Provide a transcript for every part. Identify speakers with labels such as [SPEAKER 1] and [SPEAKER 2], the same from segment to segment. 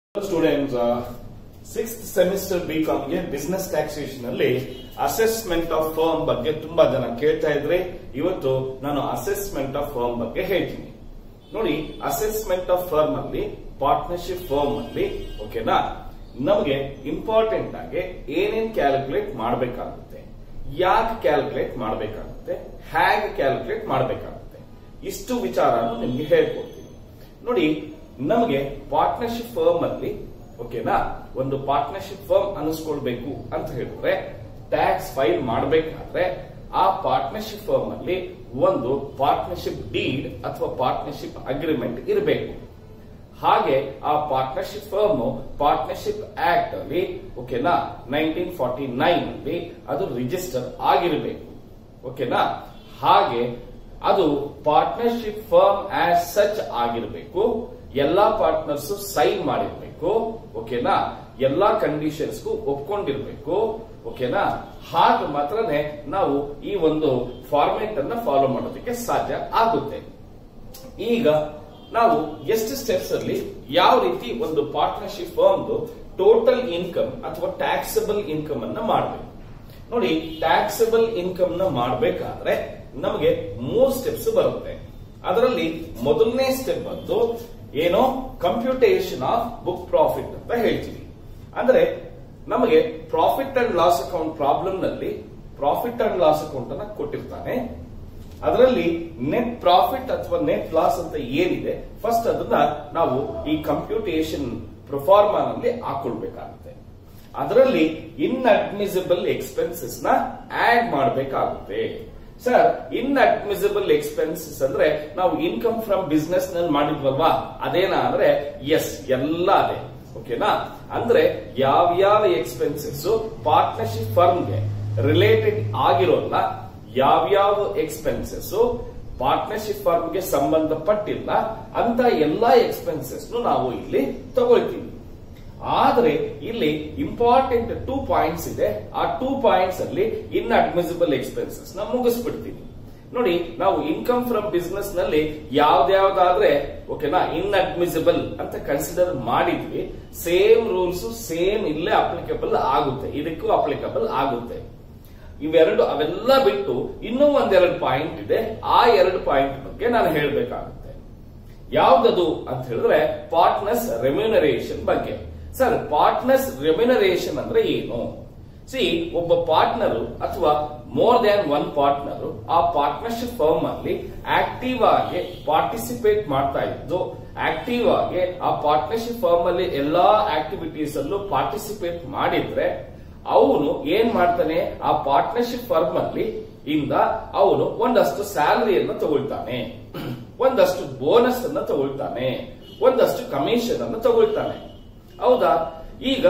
[SPEAKER 1] students sixth semester B ಗೆ business taxation ಅಲ್ಲಿ assessment of firm ಬಗ್ಗೆ ತುಂಬಾ ಜನ ಕೇಳ್ತಾ ಇದ್ರೆ ಇವತ್ತು ನಾನು ಅಸೆಸ್ಮೆಂಟ್ ಆಫ್ ಫರ್ಮ್ ಬಗ್ಗೆ ಹೇಳ್ತೀನಿ ನೋಡಿ ಅಸೆಸ್ಮೆಂಟ್ ಆಫ್ ಫರ್ಮ್ ಅಲ್ಲಿ ಪಾರ್ಟ್ನರ್ಶಿಪ್ ಫರ್ಮ್ ಅಲ್ಲಿ ಓಕೆನಾ ನಮಗೆ ಇಂಪಾರ್ಟೆಂಟ್ ಆಗಿ ಏನೇನ್ ಕ್ಯಾಲ್ಕುಲೇಟ್ ಮಾಡಬೇಕಾಗುತ್ತೆ ಯಾಕೆ ಕ್ಯಾಲ್ಕುಲೇಟ್ ಮಾಡಬೇಕಾಗುತ್ತೆ ಹೇಗೆ ಕ್ಯಾಲ್ಕುಲೇಟ್ ಮಾಡಬೇಕಾಗುತ್ತೆ ಇಷ್ಟು ವಿಚಾರನು ನಿಮ್ಗೆ ಹೇಳ್ಕೊಡ್ತೀನಿ ನೋಡಿ ನಮಗೆ ಪಾರ್ಟ್ನರ್ಶಿಪ್ ಫರ್ಮ್ ಅಲ್ಲಿ ಓಕೆನಾ ಒಂದು ಪಾರ್ಟ್ನರ್ಶಿಪ್ ಫರ್ಮ್ ಅನಿಸ್ಕೊಳ್ಬೇಕು ಅಂತ ಹೇಳಿದ್ರೆ ಟ್ಯಾಕ್ಸ್ ಫೈಲ್ ಮಾಡಬೇಕಾದ್ರೆ ಆ ಪಾರ್ಟ್ನರ್ಶಿಪ್ ಫರ್ಮ್ ಅಲ್ಲಿ ಒಂದು ಪಾರ್ಟ್ನರ್ಶಿಪ್ ಡೀಡ್ ಅಥವಾ ಪಾರ್ಟ್ನರ್ಶಿಪ್ ಅಗ್ರಿಮೆಂಟ್ ಇರಬೇಕು ಹಾಗೆ ಆ ಪಾರ್ಟ್ನರ್ಶಿಪ್ ಫರ್ಮ್ ಪಾರ್ಟ್ನರ್ಶಿಪ್ ಆಕ್ಟ್ ಅಲ್ಲಿ ಓಕೆನಾ ನೈನ್ಟೀನ್ ಫಾರ್ಟಿ ನೈನ್ ಅಲ್ಲಿ ಅದು ರಿಜಿಸ್ಟರ್ ಆಗಿರಬೇಕು ಓಕೆನಾ ಹಾಗೆ ಅದು ಪಾರ್ಟ್ನರ್ಶಿಪ್ ಫರ್ಮ್ ಆಸ್ ಸಚ್ ಆಗಿರಬೇಕು ಎಲ್ಲಾ ಪಾರ್ಟ್ನರ್ಸ್ ಸೈನ್ ಮಾಡಿರ್ಬೇಕು ಓಕೆನಾ ಎಲ್ಲಾ ಕಂಡೀಷನ್ಸ್ಗೂ ಒಪ್ಕೊಂಡಿರ್ಬೇಕು ಓಕೆನಾ ಹಾಗೆ ಮಾತ್ರನೇ ನಾವು ಈ ಒಂದು ಫಾರ್ಮೆಟ್ ಅನ್ನ ಫಾಲೋ ಮಾಡೋದಕ್ಕೆ ಸಾಧ್ಯ ಆಗುತ್ತೆ ಈಗ ನಾವು ಎಷ್ಟು ಸ್ಟೆಪ್ಸ್ ಅಲ್ಲಿ ಯಾವ ರೀತಿ ಒಂದು ಪಾರ್ಟ್ನರ್ಶಿಪ್ ಫರ್ಮ್ ಟೋಟಲ್ ಇನ್ಕಮ್ ಅಥವಾ ಟ್ಯಾಕ್ಸಬಲ್ ಇನ್ಕಮ್ ಅನ್ನ ಮಾಡಬೇಕು ನೋಡಿ ಟ್ಯಾಕ್ಸಬಲ್ ಇನ್ಕಮ್ ನ ಮಾಡಬೇಕಾದ್ರೆ ನಮಗೆ ಮೂರ್ ಸ್ಟೆಪ್ಸ್ ಬರುತ್ತೆ ಅದರಲ್ಲಿ ಮೊದಲನೇ ಸ್ಟೆಪ್ ಬಂದು ಏನೋ ಕಂಪ್ಯೂಟೇಷನ್ ಆಫ್ ಬುಕ್ ಪ್ರಾಫಿಟ್ ಅಂತ ಹೇಳ್ತೀವಿ ಅಂದ್ರೆ ನಮಗೆ profit and loss account problem ನಲ್ಲಿ ಪ್ರಾಫಿಟ್ ಅಂಡ್ ಲಾಸ್ ಅಕೌಂಟ್ ಅನ್ನ ಕೊಟ್ಟಿರ್ತಾನೆ ಅದರಲ್ಲಿ ನೆಟ್ ಪ್ರಾಫಿಟ್ ಅಥವಾ ನೆಟ್ ಲಾಸ್ ಅಂತ ಏನಿದೆ ಫಸ್ಟ್ ಅದನ್ನ ನಾವು ಈ ಕಂಪ್ಯೂಟೇಷನ್ ಪ್ರೊಫಾರ್ಮಾನಲ್ಲಿ ಹಾಕೊಳ್ಬೇಕಾಗುತ್ತೆ ಅದರಲ್ಲಿ ಇನ್ ಅಡ್ಮಿಸಿಬಲ್ ಎಕ್ಸ್ಪೆನ್ಸಸ್ ನ ಆಡ್ ಮಾಡಬೇಕಾಗುತ್ತೆ ಸರ್ ಇನ್ ಅಡ್ಮಿಸಿಬಲ್ ಎಕ್ಸ್ಪೆನ್ಸಸ್ ಅಂದ್ರೆ ನಾವು ಇನ್ಕಮ್ ಫ್ರಮ್ ಬಿಸ್ನೆಸ್ ನಲ್ಲಿ ಮಾಡಿದ್ವಲ್ವಾ ಅದೇನಾ ಅಂದ್ರೆ ಎಸ್ ಎಲ್ಲ ಅದೇ ಓಕೆನಾ ಅಂದ್ರೆ ಯಾವ್ಯಾವ ಎಕ್ಸ್ಪೆನ್ಸಸ್ ಪಾರ್ಟ್ನರ್ಶಿಪ್ ಫರ್ಮ್ಗೆ ರಿಲೇಟೆಡ್ ಆಗಿರೋಲ್ಲ ಯಾವ್ಯಾವ ಎಕ್ಸ್ಪೆನ್ಸಸ್ ಪಾರ್ಟ್ನರ್ಶಿಪ್ ಫರ್ಮ್ಗೆ ಸಂಬಂಧಪಟ್ಟಿಲ್ಲ ಅಂತ ಎಲ್ಲಾ ಎಕ್ಸ್ಪೆನ್ಸಸ್ ನಾವು ಇಲ್ಲಿ ತಗೊಳ್ತೀವಿ ಆದ್ರೆ ಇಲ್ಲಿ ಇಂಪಾರ್ಟೆಂಟ್ ಟೂ ಪಾಯಿಂಟ್ಸ್ ಇದೆ ಆ ಟೂ ಪಾಯಿಂಟ್ಸ್ ಅಲ್ಲಿ ಇನ್ ಅಡ್ಮಿಸಿಬಲ್ ಎಕ್ಸ್ಪೆನ್ಸಸ್ ನ ಮುಗಿಸ್ಬಿಡ್ತೀನಿ ನೋಡಿ ನಾವು ಇನ್ಕಮ್ ಫ್ರಮ್ ಬಿಸ್ನೆಸ್ ನಲ್ಲಿ ಯಾವ್ದಾವ್ದಾದ್ರೆ ಓಕೆನಾ ಇನ್ ಅಡ್ಮಿಸಿಬಲ್ ಅಂತ ಕನ್ಸಿಡರ್ ಮಾಡಿದ್ವಿ ಸೇಮ್ ರೂಲ್ಸ್ ಸೇಮ್ ಇಲ್ಲೇ ಅಪ್ಲಿಕಬಲ್ ಆಗುತ್ತೆ ಇದಕ್ಕೂ ಅಪ್ಲಿಕಬಲ್ ಆಗುತ್ತೆ ಇವೆರಡು ಅವೆಲ್ಲ ಬಿಟ್ಟು ಇನ್ನೂ ಒಂದೆರಡು ಪಾಯಿಂಟ್ ಇದೆ ಆ ಎರಡು ಪಾಯಿಂಟ್ ಬಗ್ಗೆ ನಾನು ಹೇಳಬೇಕಾಗುತ್ತೆ ಯಾವ್ದದು ಅಂತ ಹೇಳಿದ್ರೆ ಪಾರ್ಟ್ನರ್ಸ್ ರೆಮ್ಯುನರೇಷನ್ ಬಗ್ಗೆ ಸರ್ ಪಾರ್ಟ್ನರ್ಸ್ ರೆಮ್ಯುನರೇಷನ್ ಅಂದ್ರೆ ಏನು ಸಿ ಒಬ್ಬ ಪಾರ್ಟ್ನರ್ ಅಥವಾ ಮೋರ್ ದ್ಯಾನ್ ಒನ್ ಪಾರ್ಟ್ನರ್ ಆ ಪಾರ್ಟ್ನರ್ಶಿಪ್ ಫರ್ಮ್ ಅಲ್ಲಿ ಆಕ್ಟಿವ್ ಆಗಿ ಪಾರ್ಟಿಸಿಪೇಟ್ ಮಾಡ್ತಾ ಇದ್ದು ಆಕ್ಟಿವ್ ಆಗಿ ಆ ಪಾರ್ಟ್ನರ್ಶಿಪ್ ಫರ್ಮ್ ಅಲ್ಲಿ ಎಲ್ಲಾ ಆಕ್ಟಿವಿಟೀಸ್ ಅಲ್ಲೂ ಪಾರ್ಟಿಸಿಪೇಟ್ ಮಾಡಿದ್ರೆ ಅವನು ಏನ್ ಮಾಡ್ತಾನೆ ಆ ಪಾರ್ಟ್ನರ್ಶಿಪ್ ಫರ್ಮ್ ಅಲ್ಲಿ ಇಂದ ಅವನು ಒಂದಷ್ಟು ಸ್ಯಾಲರಿಯನ್ನು ತಗೊಳ್ತಾನೆ ಒಂದಷ್ಟು ಬೋನಸ್ ಅನ್ನ ತಗೊಳ್ತಾನೆ ಒಂದಷ್ಟು ಕಮಿಷನ್ ಅನ್ನು ತಗೊಳ್ತಾನೆ ಹೌದಾ ಈಗ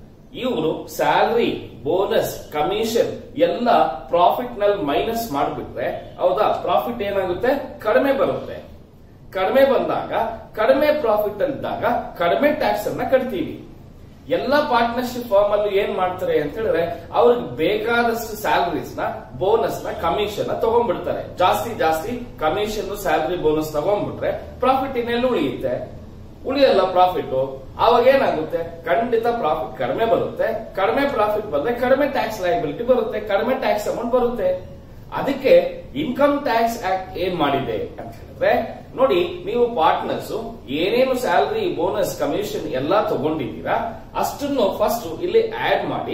[SPEAKER 1] ಇವರು ಸ್ಯಾಲರಿ ಬೋನಸ್ ಕಮಿಷನ್ ಎಲ್ಲ ಪ್ರಾಫಿಟ್ ನಲ್ಲಿ ಮೈನಸ್ ಮಾಡಿಬಿಟ್ರೆ ಹೌದಾ ಪ್ರಾಫಿಟ್ ಏನಾಗುತ್ತೆ ಕಡಿಮೆ ಬರುತ್ತೆ ಕಡಿಮೆ ಬಂದಾಗ ಕಡಿಮೆ ಪ್ರಾಫಿಟ್ ಇದ್ದಾಗ ಕಡಿಮೆ ಟ್ಯಾಕ್ಸ್ ಅನ್ನ ಕಟ್ತೀವಿ ಎಲ್ಲ ಪಾರ್ಟ್ನರ್ಶಿಪ್ ಫರ್ಮ್ ಅಲ್ಲಿ ಏನ್ ಮಾಡ್ತಾರೆ ಅಂತ ಹೇಳಿದ್ರೆ ಅವ್ರಿಗೆ ಬೇಕಾದಷ್ಟು ಸ್ಯಾಲರೀಸ್ ನ ಬೋನಸ್ ನ ಕಮಿಷನ್ ತಗೊಂಡ್ಬಿಡ್ತಾರೆ ಜಾಸ್ತಿ ಜಾಸ್ತಿ ಕಮಿಷನ್ ಸ್ಯಾಲರಿ ಬೋನಸ್ ತಗೊಂಡ್ಬಿಟ್ರೆ ಪ್ರಾಫಿಟ್ ಇನ್ನೆಲ್ಲ ಉಳಿಯುತ್ತೆ ಉಳಿಯಲ್ಲ ಪ್ರಾಫಿಟ್ ಅವಾಗ ಏನಾಗುತ್ತೆ ಖಂಡಿತ ಪ್ರಾಫಿಟ್ ಕಡಿಮೆ ಬರುತ್ತೆ ಕಡಿಮೆ ಪ್ರಾಫಿಟ್ ಬಂದ್ರೆ ಕಡಿಮೆ ಟ್ಯಾಕ್ಸ್ ಲೈಬಿಲಿಟಿ ಬರುತ್ತೆ ಕಡಿಮೆ ಟ್ಯಾಕ್ಸ್ ಅಮೌಂಟ್ ಬರುತ್ತೆ ಅದಕ್ಕೆ ಇನ್ಕಮ್ ಟ್ಯಾಕ್ಸ್ ಆಕ್ಟ್ ಏನ್ ಮಾಡಿದೆ ಅಂತ ಹೇಳಿದ್ರೆ ನೋಡಿ ನೀವು ಪಾರ್ಟ್ನರ್ಸ್ ಏನೇನು ಸ್ಯಾಲರಿ ಬೋನಸ್ ಕಮಿಷನ್ ಎಲ್ಲಾ ತಗೊಂಡಿದ್ದೀರಾ ಅಷ್ಟನ್ನು ಫಸ್ಟ್ ಇಲ್ಲಿ ಆಡ್ ಮಾಡಿ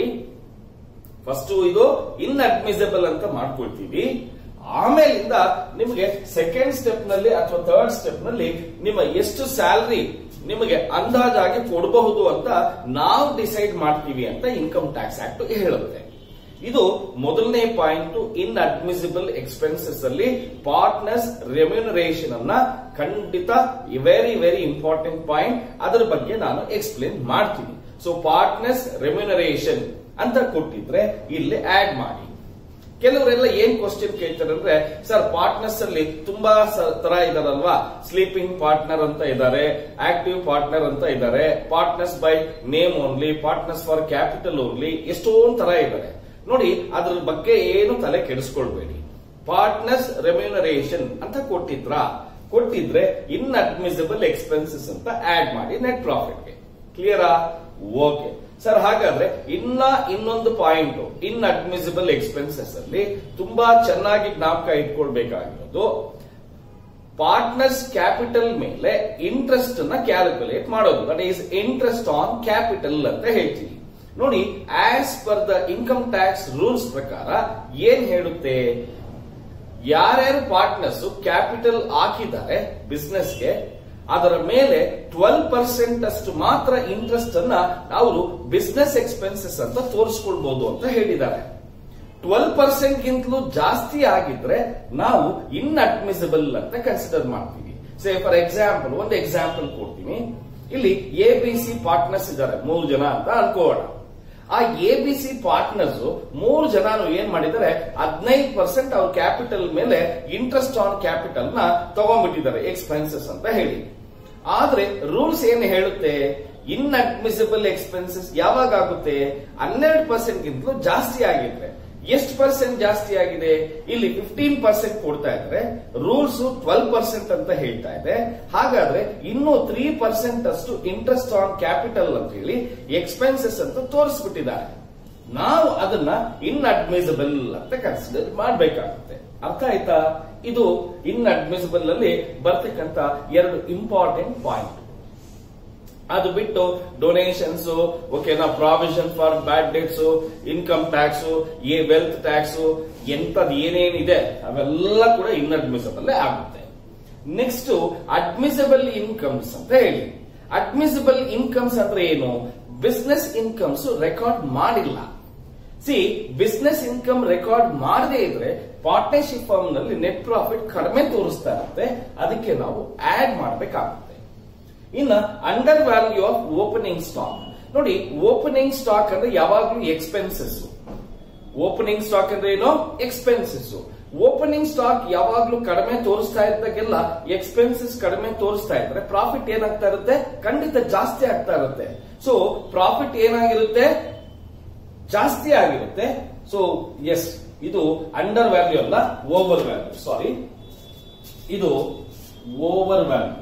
[SPEAKER 1] ಫಸ್ಟ್ ಇದು ಇನ್ ಅಡ್ಮಿಸಬಲ್ ಅಂತ ಮಾಡ್ಕೊಳ್ತೀವಿ ಆಮೇಲಿಂದ ನಿಮಗೆ ಸೆಕೆಂಡ್ ಸ್ಟೆಪ್ ನಲ್ಲಿ ಅಥವಾ ಥರ್ಡ್ ಸ್ಟೆಪ್ ನಲ್ಲಿ ನಿಮ್ಮ ಎಷ್ಟು ಸ್ಯಾಲರಿ ನಿಮಗೆ ಅಂದಾಜಾಗಿ ಕೊಡಬಹುದು ಅಂತ ನಾವು ಡಿಸೈಡ್ ಮಾಡ್ತೀವಿ ಅಂತ ಇನ್ಕಮ್ ಟ್ಯಾಕ್ಸ್ ಆಕ್ಟ್ ಹೇಳುತ್ತೆ ಇದು ಮೊದಲನೇ ಪಾಯಿಂಟ್ ಇನ್ ಅಡ್ಮಿಸಿಬಲ್ ಎಕ್ಸ್ಪೆನ್ಸಸ್ ಅಲ್ಲಿ ಪಾರ್ಟ್ನರ್ಸ್ ರೆಮ್ಯುನರೇಷನ್ ಅನ್ನ ಖಂಡಿತ ವೆರಿ ವೆರಿ ಇಂಪಾರ್ಟೆಂಟ್ ಪಾಯಿಂಟ್ ಅದರ ಬಗ್ಗೆ ನಾನು ಎಕ್ಸ್ಪ್ಲೇನ್ ಮಾಡ್ತೀನಿ ಸೊ ಪಾರ್ಟ್ನರ್ಸ್ ರೆಮ್ಯುನರೇಷನ್ ಅಂತ ಕೊಟ್ಟಿದ್ರೆ ಇಲ್ಲಿ ಆಡ್ ಮಾಡಿ ಕೆಲವರೆಲ್ಲ ಏನ್ ಕ್ವಶನ್ ಕೇಳ್ತಾರೆ ಅಂದ್ರೆ ಸರ್ ಪಾರ್ಟ್ನರ್ಸ್ ಅಲ್ಲಿ ತುಂಬಾ ತರ ಇದಾರಲ್ವಾ ಸ್ಲೀಪಿಂಗ್ ಪಾರ್ಟ್ನರ್ ಅಂತ ಇದ್ದಾರೆ ಆಕ್ಟಿವ್ ಪಾರ್ಟ್ನರ್ ಅಂತ ಇದ್ದಾರೆ partners by name only partners for capital only ಎಷ್ಟೊಂದ್ ತರ ಇದ್ದಾರೆ ನೋಡಿ ಅದ್ರ ಬಗ್ಗೆ ಏನು ತಲೆ ಕೆಡಿಸ್ಕೊಳ್ಬೇಡಿ ಪಾರ್ಟ್ನರ್ಸ್ ರೆಮ್ಯುನರೇಷನ್ ಅಂತ ಕೊಟ್ಟಿದ್ರ ಕೊಟ್ಟಿದ್ರೆ ಇನ್ ಅಡ್ಮಿಸಿಬಲ್ ಎಕ್ಸ್ಪೆನ್ಸಸ್ ಅಂತ ಆಡ್ ಮಾಡಿ ನೆಟ್ ಪ್ರಾಫಿಟ್ಗೆ ಕ್ಲಿಯರಾ ಓಕೆ ಸರ್ ಹಾಗಾದ್ರೆ ಇನ್ನ ಇನ್ನೊಂದು ಪಾಯಿಂಟ್ ಇನ್ ಅಡ್ಮಿಸಿಬಲ್ ಎಕ್ಸ್ಪೆನ್ಸಸ್ ಅಲ್ಲಿ ತುಂಬಾ ಚೆನ್ನಾಗಿ ಜ್ಞಾಪಕ ಇಟ್ಕೊಳ್ಬೇಕಾಗಿರೋದು ಪಾರ್ಟ್ನರ್ಸ್ ಕ್ಯಾಪಿಟಲ್ ಮೇಲೆ ಇಂಟ್ರೆಸ್ಟ್ ನ ಕ್ಯಾಲ್ಕುಲೇಟ್ ಮಾಡೋದು that is interest on capital ಅಂತ ಹೇಳ್ತೀವಿ ನೋಡಿ as per the income tax rules ಪ್ರಕಾರ ಏನ್ ಹೇಳುತ್ತೆ ಯಾರ್ಯಾರು ಪಾರ್ಟ್ನರ್ಸ್ ಕ್ಯಾಪಿಟಲ್ ಹಾಕಿದ್ದಾರೆ ಬಿಸ್ನೆಸ್ಗೆ ಅದರ ಮೇಲೆ ಟ್ವೆಲ್ ಪರ್ಸೆಂಟ್ ಅಷ್ಟು ಮಾತ್ರ ಇಂಟ್ರೆಸ್ಟ್ ಅನ್ನ ಅವರು ಬಿಸ್ನೆಸ್ ಎಕ್ಸ್ಪೆನ್ಸಸ್ ಅಂತ ತೋರಿಸ್ಕೊಳ್ಬಹುದು ಅಂತ ಹೇಳಿದ್ದಾರೆ ಟ್ವೆಲ್ ಪರ್ಸೆಂಟ್ ಗಿಂತಲೂ ಜಾಸ್ತಿ ಆಗಿದ್ರೆ ನಾವು ಇನ್ ಅಡ್ಮಿಸಿಬಲ್ ಅಂತ ಕನ್ಸಿಡರ್ ಮಾಡ್ತೀವಿ ಸೇ ಫಾರ್ ಎಕ್ಸಾಂಪಲ್ ಒಂದು ಎಕ್ಸಾಂಪಲ್ ಕೊಡ್ತೀನಿ ಇಲ್ಲಿ ಎ ಬಿ ಸಿ ಪಾರ್ಟ್ನರ್ಸ್ ಇದ್ದಾರೆ ಮೂರು ಜನ ಅಂತ ಅನ್ಕೋಣ ಆ ಎ ಬಿ ಸಿ ಪಾರ್ಟ್ನರ್ಸ್ ಮೂರು ಜನ ಏನ್ ಮಾಡಿದ್ದಾರೆ ಹದಿನೈದು ಪರ್ಸೆಂಟ್ ಅವ್ರ ಕ್ಯಾಪಿಟಲ್ ಮೇಲೆ ಇಂಟ್ರೆಸ್ಟ್ ಆನ್ ಕ್ಯಾಪಿಟಲ್ ನ ತಗೊಂಡ್ಬಿಟ್ಟಿದ್ದಾರೆ ಎಕ್ಸ್ಪೆನ್ಸಸ್ ಅಂತ ಹೇಳಿ ಆದ್ರೆ ರೂಲ್ಸ್ ಏನ್ ಹೇಳುತ್ತೆ ಇನ್ ಅಡ್ಮಿಸಿಬಲ್ ಎಕ್ಸ್ಪೆನ್ಸಸ್ ಯಾವಾಗ ಆಗುತ್ತೆ ಹನ್ನೆರಡು ಪರ್ಸೆಂಟ್ ಗಿಂತಲೂ ಜಾಸ್ತಿ ಆಗಿದ್ರೆ ಎಷ್ಟು ಪರ್ಸೆಂಟ್ ಜಾಸ್ತಿ ಆಗಿದೆ ಇಲ್ಲಿ ಫಿಫ್ಟೀನ್ ಪರ್ಸೆಂಟ್ ಕೊಡ್ತಾ ಇದ್ರೆ ರೂಲ್ಸ್ ಟ್ವೆಲ್ ಪರ್ಸೆಂಟ್ ಅಂತ ಹೇಳ್ತಾ ಇದೆ ಹಾಗಾದ್ರೆ ಇನ್ನು ತ್ರೀ ಪರ್ಸೆಂಟ್ ಅಷ್ಟು ಇಂಟ್ರೆಸ್ಟ್ ಆನ್ ಕ್ಯಾಪಿಟಲ್ ಅಂತ ಹೇಳಿ ಎಕ್ಸ್ಪೆನ್ಸಸ್ ಅಂತ ತೋರಿಸ್ಬಿಟ್ಟಿದ್ದಾರೆ ನಾವು ಅದನ್ನ ಇನ್ ಅಡ್ಮಿಸಿಬಲ್ ಅಂತ ಕನ್ಸಿಡರ್ ಮಾಡಬೇಕಾಗುತ್ತೆ ಅರ್ಥ ಆಯ್ತಾ ಇದು ಇನ್ ಅಡ್ಮಿಸಿಬಲ್ ಅಲ್ಲಿ ಬರ್ತಕ್ಕಂತ ಎರಡು ಇಂಪಾರ್ಟೆಂಟ್ ಪಾಯಿಂಟ್ ಅದು ಬಿಟ್ಟು ಡೊನೇಷನ್ಸ್ ಓಕೆನಾ provision for bad debts income tax ಎ ವೆಲ್ತ್ ಟ್ಯಾಕ್ಸ್ ಎಂತದ್ ಏನೇನಿದೆ ಅವೆಲ್ಲ ಕೂಡ ಇನ್ಅಡ್ಮಿಸಬಲ್ ಆಗುತ್ತೆ ನೆಕ್ಸ್ಟ್ ಅಡ್ಮಿಸಬಲ್ ಇನ್ಕಮ್ಸ್ ಅಂತ ಹೇಳಿ ಅಡ್ಮಿಸಬಲ್ ಇನ್ಕಮ್ಸ್ ಅಂದ್ರೆ ಏನು ಬಿಸ್ನೆಸ್ ಇನ್ಕಮ್ಸ್ ರೆಕಾರ್ಡ್ ಮಾಡಿಲ್ಲ ಸಿ ಬಿಸ್ನೆಸ್ ಇನ್ಕಮ್ ರೆಕಾರ್ಡ್ ಮಾಡದೇ ಇದ್ರೆ ಪಾರ್ಟ್ನರ್ಶಿಪ್ ಫರ್ಮ್ ನಲ್ಲಿ ನೆಟ್ ಪ್ರಾಫಿಟ್ ಕಡಿಮೆ ತೋರಿಸ್ತಾ ಇರುತ್ತೆ ಅದಕ್ಕೆ ನಾವು ಆಡ್ ಮಾಡಬೇಕಾಗುತ್ತೆ ಇನ್ನ under value of opening stock ನೋಡಿ ಓಪನಿಂಗ್ ಸ್ಟಾಕ್ ಅಂದ್ರೆ ಯಾವಾಗ್ಲೂ ಎಕ್ಸ್ಪೆನ್ಸಸ್ ಓಪನಿಂಗ್ ಸ್ಟಾಕ್ ಅಂದ್ರೆ ಏನು ಎಕ್ಸ್ಪೆನ್ಸಸ್ ಓಪನಿಂಗ್ ಸ್ಟಾಕ್ ಯಾವಾಗ್ಲೂ ಕಡಿಮೆ ತೋರಿಸ್ತಾ ಇದ್ದಾಗೆಲ್ಲ ಎಕ್ಸ್ಪೆನ್ಸಸ್ ಕಡಿಮೆ ತೋರಿಸ್ತಾ ಇದ್ರೆ ಪ್ರಾಫಿಟ್ ಏನಾಗ್ತಾ ಇರುತ್ತೆ ಖಂಡಿತ ಜಾಸ್ತಿ ಆಗ್ತಾ ಇರುತ್ತೆ ಸೊ ಪ್ರಾಫಿಟ್ ಏನಾಗಿರುತ್ತೆ ಜಾಸ್ತಿ ಆಗಿರುತ್ತೆ ಸೊ ಎಸ್ ಇದು ಅಂಡರ್ ವ್ಯಾಲ್ಯೂ ಅಲ್ಲ ಓವರ್ ವ್ಯಾಲ್ಯೂ ಸಾರಿ ಇದು ಓವರ್ ವ್ಯಾಲ್ಯೂ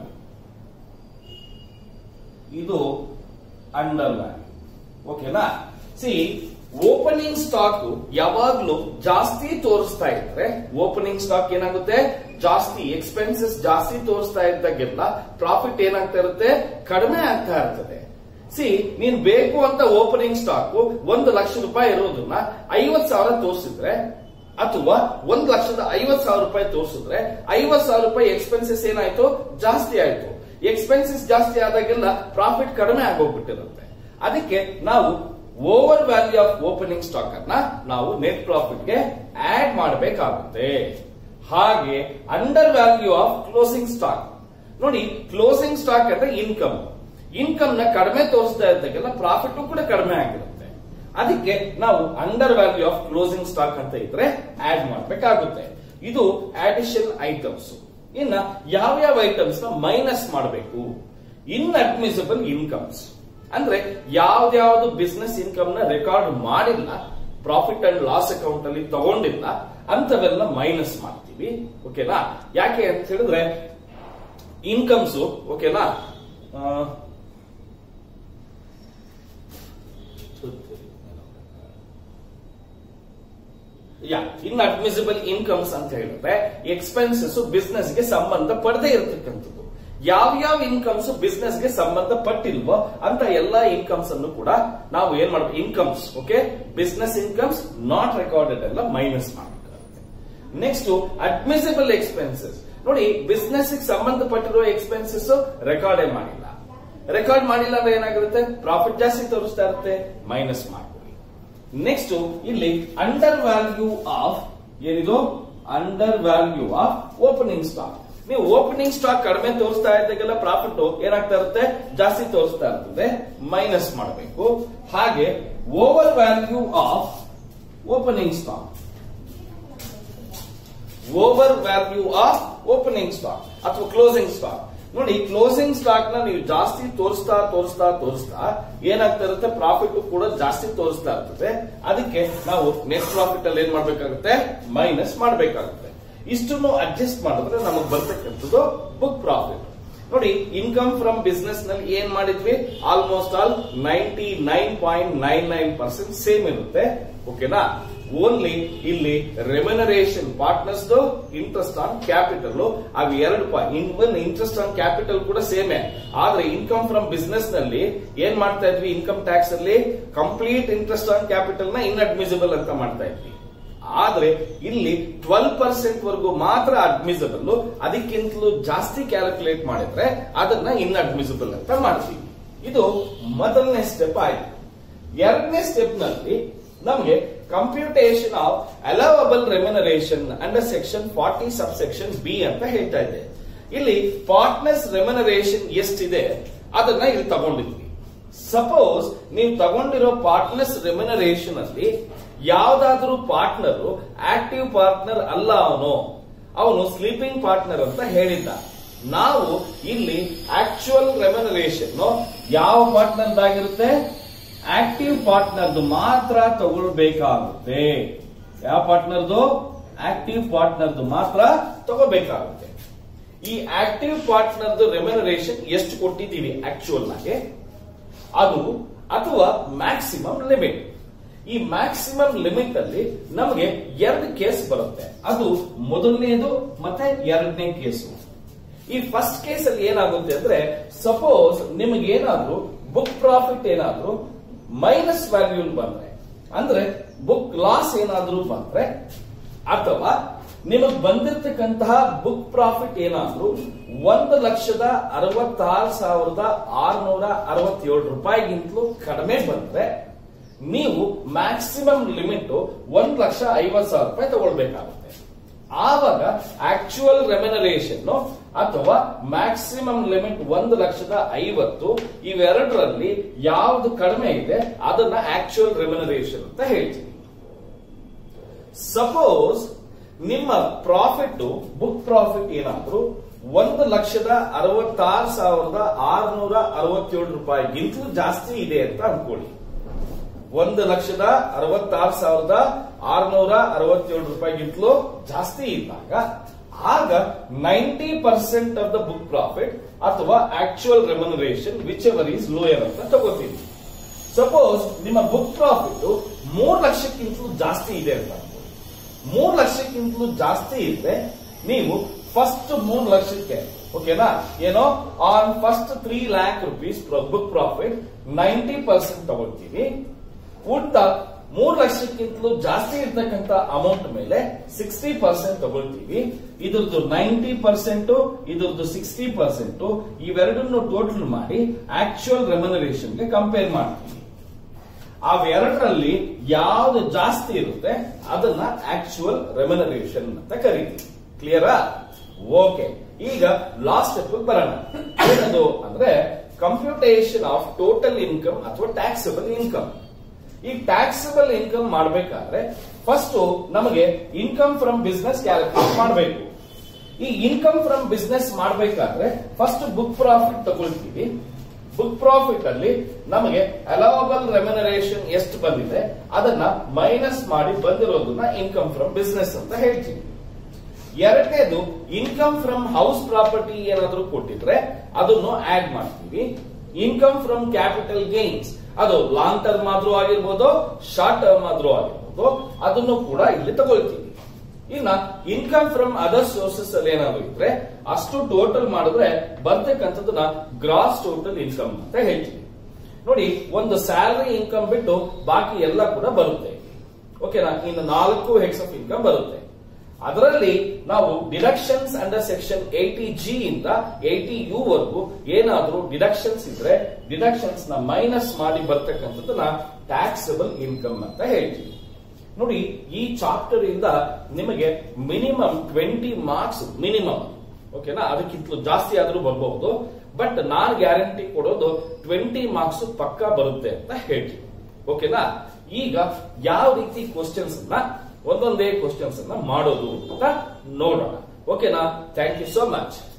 [SPEAKER 1] ಇದು ಅಂಡರ್ ವ್ಯಾಲ್ಯೂ ಓಕೆನಾ ಸಿ ಓಪನಿಂಗ್ ಸ್ಟಾಕ್ ಯಾವಾಗ್ಲೂ ಜಾಸ್ತಿ ತೋರಿಸ್ತಾ ಇದ್ರೆ ಓಪನಿಂಗ್ ಸ್ಟಾಕ್ ಏನಾಗುತ್ತೆ ಜಾಸ್ತಿ ಎಕ್ಸ್ಪೆನ್ಸಸ್ ಜಾಸ್ತಿ ತೋರಿಸ್ತಾ ಇದ್ದಾಗೆಲ್ಲ ಪ್ರಾಫಿಟ್ ಏನಾಗ್ತಾ ಇರುತ್ತೆ ಕಡಿಮೆ ಆಗ್ತಾ ಇರ್ತದೆ ಸಿ ನೀನ್ ಬೇಕು ಅಂತ ಓಪನಿಂಗ್ ಸ್ಟಾಕ್ ಒಂದು ಲಕ್ಷ ರೂಪಾಯಿ ಇರೋದನ್ನ ಐವತ್ ಸಾವಿರ ತೋರಿಸಿದ್ರೆ ಅಥವಾ ಒಂದ್ ಲಕ್ಷದ ಐವತ್ ಸಾವಿರ ರೂಪಾಯಿ ತೋರಿಸಿದ್ರೆ ಐವತ್ ಸಾವಿರ ರೂಪಾಯಿ ಎಕ್ಸ್ಪೆನ್ಸಸ್ ಏನಾಯ್ತು ಜಾಸ್ತಿ ಆಯ್ತು ಎಕ್ಸ್ಪೆನ್ಸಸ್ ಜಾಸ್ತಿ ಆದಾಗೆಲ್ಲ ಪ್ರಾಫಿಟ್ ಕಡಿಮೆ ಆಗೋಗ್ಬಿಟ್ಟಿರುತ್ತೆ ಅದಕ್ಕೆ ನಾವು over value of opening stock ಅನ್ನ ನಾವು ನೆಟ್ ಪ್ರಾಫಿಟ್ ಗೆ ಆಡ್ ಮಾಡಬೇಕಾಗುತ್ತೆ ಹಾಗೆ under value of closing stock ನೋಡಿ ಕ್ಲೋಸಿಂಗ್ ಸ್ಟಾಕ್ ಅಂದ್ರೆ ಇನ್ಕಮ್ ಇನ್ಕಮ್ ನ ಕಡಿಮೆ ತೋರಿಸ್ತಾ ಇದ್ದಾಗೆಲ್ಲ ಪ್ರಾಫಿಟ್ ಕೂಡ ಕಡಿಮೆ ಆಗಿರುತ್ತೆ ಅದಕ್ಕೆ ನಾವು under value of closing stock ಅಂತ ಇದ್ರೆ ಆಡ್ ಮಾಡಬೇಕಾಗುತ್ತೆ ಇದು ಅಡಿಷನ್ ಐಟಮ್ಸ್ ಇನ್ನ ಯಾವ್ಯಾವ ಐಟಮ್ಸ್ ನ ಮೈನಸ್ ಮಾಡಬೇಕು ಇನ್ ಅಡ್ಮಿಸಿಬಲ್ ಇನ್ಕಮ್ಸ್ ಅಂದ್ರೆ ಯಾವ್ದಾವ್ದು ಬಿಸ್ನೆಸ್ ಇನ್ಕಮ್ ನ ರೆಕಾರ್ಡ್ ಮಾಡಿಲ್ಲ ಪ್ರಾಫಿಟ್ ಅಂಡ್ ಲಾಸ್ ಅಕೌಂಟ್ ಅಲ್ಲಿ ತಗೊಂಡಿಲ್ಲ ಅಂತವೆಲ್ಲ ಮೈನಸ್ ಮಾಡ್ತೀವಿ ಓಕೆನಾ ಯಾಕೆ ಅಂತ ಹೇಳಿದ್ರೆ ಇನ್ಕಮ್ಸ್ ಓಕೆನಾ ಯಾ ಇನ್ ಅಡ್ಮಿಸಿಬಲ್ ಇನ್ಕಮ್ಸ್ ಅಂತ ಹೇಳಿದ್ರೆ ಎಕ್ಸ್ಪೆನ್ಸಸ್ ಬಿಸ್ನೆಸ್ ಗೆ ಸಂಬಂಧ ಪಡದೇ ಇರತಕ್ಕಂಥದ್ದು ಯಾವ್ಯಾವ ಇನ್ಕಮ್ಸ್ ಬಿಸ್ನೆಸ್ ಗೆ ಸಂಬಂಧ ಪಟ್ಟಿಲ್ವೋ ಅಂತ ಎಲ್ಲಾ ಇನ್ಕಮ್ಸ್ ಅನ್ನು ಕೂಡ ನಾವು ಏನ್ ಮಾಡ್ಬೇಕು incomes okay business incomes not recorded ಎಲ್ಲ ಮೈನಸ್ ಮಾಡಬೇಕಾಗುತ್ತೆ ನೆಕ್ಸ್ಟ್ ಅಡ್ಮಿಸಿಬಲ್ ಎಕ್ಸ್ಪೆನ್ಸಸ್ ನೋಡಿ ಬಿಸ್ನೆಸ್ ಸಂಬಂಧಪಟ್ಟಿರುವ ಎಕ್ಸ್ಪೆನ್ಸಸ್ ರೆಕಾರ್ಡೇ ಮಾಡಿಲ್ಲ ರೆಕಾರ್ಡ್ ಮಾಡಿಲ್ಲ ಅಂದ್ರೆ ಏನಾಗಿರುತ್ತೆ ಪ್ರಾಫಿಟ್ ಜಾಸ್ತಿ ತೋರಿಸ್ತಾ ಇರುತ್ತೆ ಮೈನಸ್ ಮಾಡ್ಕೊಳ್ಳಿ ನೆಕ್ಸ್ಟ್ ಇಲ್ಲಿ ಅಂಡರ್ ವ್ಯಾಲ್ಯೂ ಆಫ್ ಏನಿದು under value of opening stock ನೀವು ಓಪನಿಂಗ್ ಸ್ಟಾಕ್ ಕಡಿಮೆ ತೋರಿಸ್ತಾ ಇದ್ದಾಗೆಲ್ಲ ಪ್ರಾಫಿಟ್ ಏನಾಗ್ತಾ ಇರುತ್ತೆ ಜಾಸ್ತಿ ತೋರಿಸ್ತಾ ಇರ್ತದೆ ಮೈನಸ್ ಮಾಡಬೇಕು ಹಾಗೆ over value of opening stock over value of opening stock ಅಥವಾ ಕ್ಲೋಸಿಂಗ್ ಸ್ಟಾಕ್ ನೋಡಿ ಕ್ಲೋಸಿಂಗ್ ಸ್ಟಾಕ್ ನ ನೀವು ಜಾಸ್ತಿ ತೋರಿಸ್ತಾ ತೋರಿಸ್ತಾ ತೋರಿಸ್ತಾ ಏನಾಗ್ತಾ ಇರುತ್ತೆ ಪ್ರಾಫಿಟ್ ಕೂಡ ಜಾಸ್ತಿ ತೋರಿಸ್ತಾ ಇರ್ತದೆ ಅದಕ್ಕೆ ನಾವು ನೆಟ್ ಪ್ರಾಫಿಟ್ ಅಲ್ಲಿ ಏನ್ ಮಾಡ್ಬೇಕಾಗುತ್ತೆ ಮೈನಸ್ ಮಾಡಬೇಕಾಗುತ್ತೆ ಇಷ್ಟನ್ನು ಅಡ್ಜಸ್ಟ್ ಮಾಡಿದ್ರೆ ನಮಗೆ ಬರ್ತಕ್ಕಂಥದ್ದು ಬುಕ್ ಪ್ರಾಫಿಟ್ ನೋಡಿ ಇನ್ಕಮ್ ಫ್ರಮ್ ಬಿಸ್ನೆಸ್ ನಲ್ಲಿ ಏನ್ ಮಾಡಿದ್ವಿ almost all ninety nine point nine nine percent same ಇರುತ್ತೆ ಓಕೆನಾ ಓನ್ಲಿ ಇಲ್ಲಿ remuneration partners interest on capital ಅವು ಎರಡು ಇವನ್ ಇಂಟ್ರೆಸ್ಟ್ ಆನ್ ಕ್ಯಾಪಿಟಲ್ ಕೂಡ ಸೇಮೇ ಆದ್ರೆ ಇನ್ಕಮ್ ಫ್ರಮ್ ಬಿಸ್ನೆಸ್ ನಲ್ಲಿ ಏನ್ ಮಾಡ್ತಾ ಇದ್ವಿ ಇನ್ಕಮ್ ಟ್ಯಾಕ್ಸ್ ಅಲ್ಲಿ ಕಂಪ್ಲೀಟ್ ಇಂಟ್ರೆಸ್ಟ್ ಆನ್ ಕ್ಯಾಪಿಟಲ್ ನ ಇನ್ಅಡ್ಮಿಸಿಬಲ್ ಅಂತ ಮಾಡ್ತಾ ಇದ್ವಿ ಆದ್ರೆ ಇಲ್ಲಿ ಟ್ವೆಲ್ ಪರ್ಸೆಂಟ್ ವರೆಗೂ ಮಾತ್ರ ಅಡ್ಮಿಸಿಬಲ್ ಅದಕ್ಕಿಂತಲೂ ಜಾಸ್ತಿ ಕ್ಯಾಲ್ಕುಲೇಟ್ ಮಾಡಿದ್ರೆ ಅದನ್ನ ಇನ್ಅಡ್ಮಿಸಿಬಲ್ ಅಂತ ಮಾಡ್ತೀವಿ ಇದು ಮೊದಲನೇ ಸ್ಟೆಪ್ ಆಯ್ತು ಎರಡನೇ ಸ್ಟೆಪ್ ನಲ್ಲಿ ನಮಗೆ computation of allowable remuneration under section forty sub section B ಅಂತ ಹೇಳ್ತಾ ಇದೆ ಇಲ್ಲಿ ಪಾರ್ಟ್ನರ್ಸ್ ರೆಮ್ಯುನರೇಷನ್ ಎಷ್ಟಿದೆ ಅದನ್ನ ಇಲ್ಲಿ ತಗೊಂಡಿದ್ವಿ ಸಪೋಸ್ ನೀವು ತಗೊಂಡಿರೋ ಪಾರ್ಟ್ನರ್ಸ್ ರೆಮ್ಯುನರೇಷನ್ ಅಲ್ಲಿ ಯಾವ್ದಾದ್ರೂ ಪಾರ್ಟ್ನರ್ ಆಕ್ಟಿವ್ ಪಾರ್ಟ್ನರ್ ಅಲ್ಲ ಅವನು ಅವನು ಸ್ಲೀಪಿಂಗ್ ಪಾರ್ಟ್ನರ್ ಅಂತ ಹೇಳಿದ್ದ ನಾವು ಇಲ್ಲಿ ಆಕ್ಚುಯಲ್ ರೆಮ್ಯುನರೇಷನ್ ಯಾವ ಪಾರ್ಟ್ನರ್ ಆಗಿರುತ್ತೆ ಆಕ್ಟಿವ್ ಪಾರ್ಟ್ನರ್ದು ಮಾತ್ರ ತಗೊಳ್ಬೇಕಾಗುತ್ತೆ ಯಾವ ಪಾರ್ಟ್ನರ್ದು ಆಕ್ಟಿವ್ ಪಾರ್ಟ್ನರ್ದು ಮಾತ್ರ ತಗೋಬೇಕಾಗುತ್ತೆ ಈ ಆಕ್ಟಿವ್ ಪಾರ್ಟ್ನರ್ದು ರೆಮ್ಯುನರೇಷನ್ ಎಷ್ಟು ಕೊಟ್ಟಿದ್ದೀವಿ ಆಕ್ಚುಯಲ್ ಆಗಿ ಅದು ಅಥವಾ ಮ್ಯಾಕ್ಸಿಮಮ್ ಲಿಮಿಟ್ ಈ ಮ್ಯಾಕ್ಸಿಮಮ್ ಲಿಮಿಟ್ ಅಲ್ಲಿ ನಮಗೆ ಎರಡು ಕೇಸ್ ಬರುತ್ತೆ ಅದು ಮೊದಲನೇದು ಮತ್ತೆ ಎರಡನೇ ಕೇಸು ಈ ಫಸ್ಟ್ ಕೇಸ್ ಅಲ್ಲಿ ಏನಾಗುತ್ತೆ ಅಂದ್ರೆ ಸಪೋಸ್ ನಿಮಗೆ ಏನಾದ್ರೂ ಬುಕ್ ಪ್ರಾಫಿಟ್ ಏನಾದ್ರೂ ಮೈನಸ್ ವ್ಯಾಲ್ಯೂ ಬಂದ್ರೆ ಅಂದ್ರೆ ಬುಕ್ ಲಾಸ್ ಏನಾದ್ರೂ ಬಂದ್ರೆ ಅಥವಾ ನಿಮಗ್ ಬಂದಿರತಕ್ಕಂತಹ ಬುಕ್ ಪ್ರಾಫಿಟ್ ಏನಾದ್ರೂ ಒಂದು ಲಕ್ಷದ ಅರವತ್ತಾರು ಸಾವಿರದ ಆರ್ನೂರ ಅರವತ್ತೇಳು ರೂಪಾಯಿಗಿಂತಲೂ ಕಡಿಮೆ ಬಂದ್ರೆ ನೀವು ಮ್ಯಾಕ್ಸಿಮಮ್ ಲಿಮಿಟ್ ಒಂದ್ ಲಕ್ಷ ಐವತ್ ಸಾವಿರ ರೂಪಾಯಿ ತಗೊಳ್ಬೇಕಾಗುತ್ತೆ ಆವಾಗ ಆಕ್ಚುಯಲ್ ರೆಮ್ಯುನರೇಷನ್ ಅಥವಾ ಮ್ಯಾಕ್ಸಿಮಮ್ ಲಿಮಿಟ್ ಒಂದು ಲಕ್ಷದ ಐವತ್ತು ಇವೆರಡರಲ್ಲಿ ಯಾವ್ದು ಕಡಿಮೆ ಇದೆ ಅದನ್ನ ಆಕ್ಚುಯಲ್ ರೆಮ್ಯುನರೇಷನ್ ಅಂತ ಹೇಳ್ತೀವಿ ಸಪೋಸ್ ನಿಮ್ಮ ಪ್ರಾಫಿಟ್ ಬುಕ್ ಪ್ರಾಫಿಟ್ ಏನಾದ್ರು ಒಂದು ಲಕ್ಷದ ಅರವತ್ತಾರು ಸಾವಿರದ ಆರ್ನೂರ ಅರವತ್ತೇಳು ರೂಪಾಯಿಗಿಂತಲೂ ಜಾಸ್ತಿ ಇದೆ ಅಂತ ಅನ್ಕೊಳ್ಳಿ ಒಂದು ಲಕ್ಷದ ಅರವತ್ತಾರು ಸಾವಿರದ ಆರ್ನೂರ ಅರವತ್ತೇಳು ರೂಪಾಯಿಗಿಂತಲೂ ಜಾಸ್ತಿ ಇದ್ದಾಗ ಆಗ ninety percent of the book profit ಅಥವಾ actual remuneration whichever is lower ಅಂತ ತಗೋತೀವಿ ಸಪೋಸ್ ನಿಮ್ಮ ಬುಕ್ ಪ್ರಾಫಿಟ್ ಮೂರ್ ಲಕ್ಷಕ್ಕಿಂತಲೂ ಜಾಸ್ತಿ ಇದೆ ಅಂತ ಅನ್ಕೊಳ್ಳಿ ಮೂರ್ ಲಕ್ಷಕ್ಕಿಂತಲೂ ಜಾಸ್ತಿ ಇದ್ರೆ ನೀವು ಫಸ್ಟ್ ಮೂರ್ ಲಕ್ಷಕ್ಕೆ ಓಕೆನಾ ಏನೋ on first three lakh rupees book profit ninety percent ತಗೊಳ್ತೀವಿ ಉಳಿದ ಮೂರ್ ಲಕ್ಷಕ್ಕಿಂತಲೂ ಜಾಸ್ತಿ ಇರ್ತಕ್ಕಂತ ಅಮೌಂಟ್ ಮೇಲೆ ಸಿಕ್ಸ್ಟಿ ಪರ್ಸೆಂಟ್ ತಗೊಳ್ತೀವಿ ಇದ್ರದ್ದು ನೈಂಟಿ ಪರ್ಸೆಂಟ್ ಇದ್ರದ್ದು ಸಿಕ್ಸ್ಟಿ ಪರ್ಸೆಂಟ್ ಇವೆರಡನ್ನು ಟೋಟಲ್ ಮಾಡಿ ಆಕ್ಚುಯಲ್ ರೆಮ್ಯುನರೇಷನ್ಗೆ ಕಂಪೇರ್ ಮಾಡ್ತೀವಿ ಅವೆರಡರಲ್ಲಿ ಯಾವ್ದು ಜಾಸ್ತಿ ಇರುತ್ತೆ ಅದನ್ನ ಆಕ್ಚುಯಲ್ ರೆಮ್ಯುನರೇಷನ್ ಅಂತ ಕರಿತೀವಿ ಕ್ಲಿಯರಾ ಓಕೆ ಈಗ ಲಾಸ್ಟ್ ಸ್ಟೆಪ್ ಬರೋಣ ಏನದು ಅಂದ್ರೆ ಕಂಪ್ಯೂಟೇಷನ್ ಆಫ್ ಟೋಟಲ್ ಇನ್ಕಮ್ ಅಥವಾ ಟ್ಯಾಕ್ಸಬಲ್ ಇನ್ಕಮ್ ಈ ಟ್ಯಾಕ್ಸಬಲ್ ಇನ್ಕಮ್ ಮಾಡಬೇಕಾದ್ರೆ ಫಸ್ಟ್ ನಮಗೆ ಇನ್ಕಮ್ ಫ್ರಮ್ ಬಿಸ್ನೆಸ್ ಕ್ಯಾಲ್ಕುಲೇಟ್ ಮಾಡಬೇಕು ಈ ಇನ್ಕಮ್ ಫ್ರಮ್ ಬಿಸ್ನೆಸ್ ಮಾಡಬೇಕಾದ್ರೆ ಫಸ್ಟ್ ಬುಕ್ ಪ್ರಾಫಿಟ್ ತಗೊಳ್ತೀವಿ ಬುಕ್ ಪ್ರಾಫಿಟ್ ಅಲ್ಲಿ ನಮಗೆ ಅಲವಬಲ್ ರೆಮ್ಯುನರೇಷನ್ ಎಷ್ಟು ಬಂದಿದೆ ಅದನ್ನ ಮೈನಸ್ ಮಾಡಿ ಬಂದಿರೋದನ್ನ ಇನ್ಕಮ್ ಫ್ರಮ್ ಬಿಸ್ನೆಸ್ ಅಂತ ಹೇಳ್ತೀವಿ ಎರಡನೇದು ಇನ್ಕಮ್ ಫ್ರಮ್ ಹೌಸ್ ಪ್ರಾಪರ್ಟಿ ಏನಾದ್ರೂ ಕೊಟ್ಟಿದ್ರೆ ಅದನ್ನು ಆಡ್ ಮಾಡ್ತೀವಿ ಇನ್ಕಮ್ ಫ್ರಮ್ ಕ್ಯಾಪಿಟಲ್ ಗೇನ್ಸ್ ಅದು ಲಾಂಗ್ ಟರ್ಮ್ ಆದ್ರೂ ಆಗಿರ್ಬೋದು ಶಾರ್ಟ್ ಟರ್ಮ್ ಆದ್ರೂ ಆಗಿರ್ಬೋದು ಅದನ್ನು ಕೂಡ ಇಲ್ಲಿ ತಗೊಳ್ತೀವಿ ಇನ್ನ ಇನ್ಕಮ್ ಫ್ರಮ್ ಅದರ್ ಸೋರ್ಸಸ್ ಅಲ್ಲಿ ಏನಾದ್ರು ಇದ್ರೆ ಅಷ್ಟು ಟೋಟಲ್ ಮಾಡಿದ್ರೆ ಬರ್ತಕ್ಕಂಥದ್ದನ್ನ ಗ್ರಾಸ್ ಟೋಟಲ್ ಇನ್ಕಮ್ ಅಂತ ಹೇಳ್ತೀವಿ ನೋಡಿ ಒಂದು ಸ್ಯಾಲರಿ ಇನ್ಕಮ್ ಬಿಟ್ಟು ಬಾಕಿ ಎಲ್ಲ ಕೂಡ ಬರುತ್ತೆ ಓಕೆನಾ ಇನ್ನು ನಾಲ್ಕು ಹೆಡ್ಸ್ ಆಫ್ ಇನ್ಕಮ್ ಬರುತ್ತೆ ಅದರಲ್ಲಿ ನಾವು deductions under section eighty G ಇಂದ ಏಟಿ ಯು ವರೆಗೂ ಏನಾದ್ರೂ ಡಿಡಕ್ಷನ್ಸ್ ಇದ್ರೆ ಡಿಡಕ್ಷನ್ಸ್ ನ ಮೈನಸ್ ಮಾಡಿ ಬರ್ತಕ್ಕಂಥದ್ದನ್ನ ಟ್ಯಾಕ್ಸಬಲ್ ಇನ್ಕಮ್ ಅಂತ ಹೇಳ್ತೀವಿ ನೋಡಿ ಈ ಚಾಪ್ಟರ್ ಇಂದ ನಿಮಗೆ ಮಿನಿಮಮ್ ಟ್ವೆಂಟಿ ಮಾರ್ಕ್ಸ್ ಮಿನಿಮಮ್ ಓಕೆನಾ ಅದಕ್ಕಿಂತಲೂ ಜಾಸ್ತಿ ಆದ್ರೂ ಬರಬಹುದು ಬಟ್ ನಾನ್ ಗ್ಯಾರಂಟಿ ಕೊಡೋದು ಟ್ವೆಂಟಿ ಮಾರ್ಕ್ಸ್ ಪಕ್ಕಾ ಬರುತ್ತೆ ಅಂತ ಹೇಳ್ತೀವಿ ಓಕೆನಾ ಈಗ ಯಾವ ರೀತಿ ಕ್ವಶನ್ಸ್ ಅನ್ನ ಒಂದೊಂದೇ ಕ್ವಶನ್ಸ್ ಅನ್ನ ಮಾಡೋದು ಅಂತ ನೋಡೋಣ ಓಕೆನಾ ಥ್ಯಾಂಕ್ ಯು ಸೋ ಮಚ್